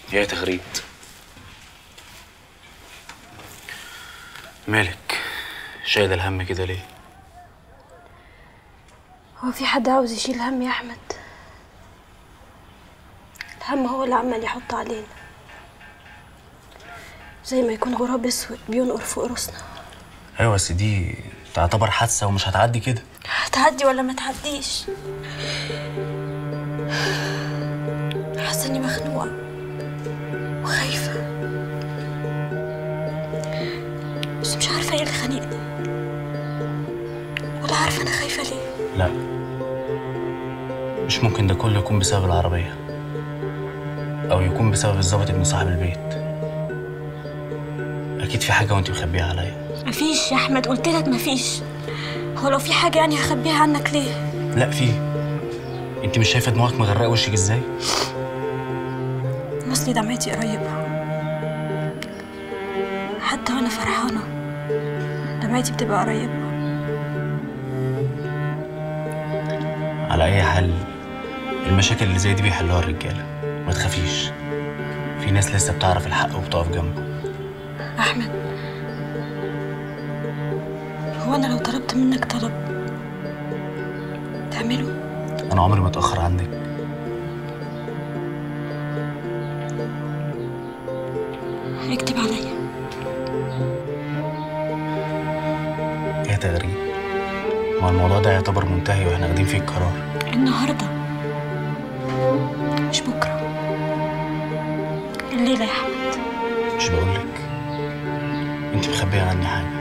يا تغريد مالك شايل الهم كده ليه هو في حد عاوز يشيل هم يا احمد الهم هو اللي عمال يحط علينا زي ما يكون غراب اسود بينقر فوق راسنا ايوه بس دي تعتبر حادثه ومش هتعدي كده تعدي ولا ما تعديش حاسه اني مخنوقه وخايفه بس مش عارفه ايه اللي خانقني ولا عارفه انا خايفه ليه لا مش ممكن ده كله يكون بسبب العربيه او يكون بسبب الظابط ابن صاحب البيت اكيد في حاجه وانت مخبيها عليا مفيش يا احمد قلت لك مفيش هو لو في حاجه يعني هخبيها عنك ليه لا في انت مش شايفه دموعك مغرقه وشك ازاي اصلي دمعتي قريبه حتى وانا فرحانه دمعتي بتبقى قريبه على اي حال المشاكل اللي زي دي بيحلوها الرجاله ما تخافيش في ناس لسه بتعرف الحق وبتقف جنبه احمد هو انا لو طلبت منك طلب تعمله انا عمري ما اتاخر عنك اكتب عليا ايه تغريب ما الموضوع ده يعتبر منتهي واحنا واخدين فيه القرار النهارده مش بكره الليله يا احمد مش بقولك انت مخبيه عني حاجه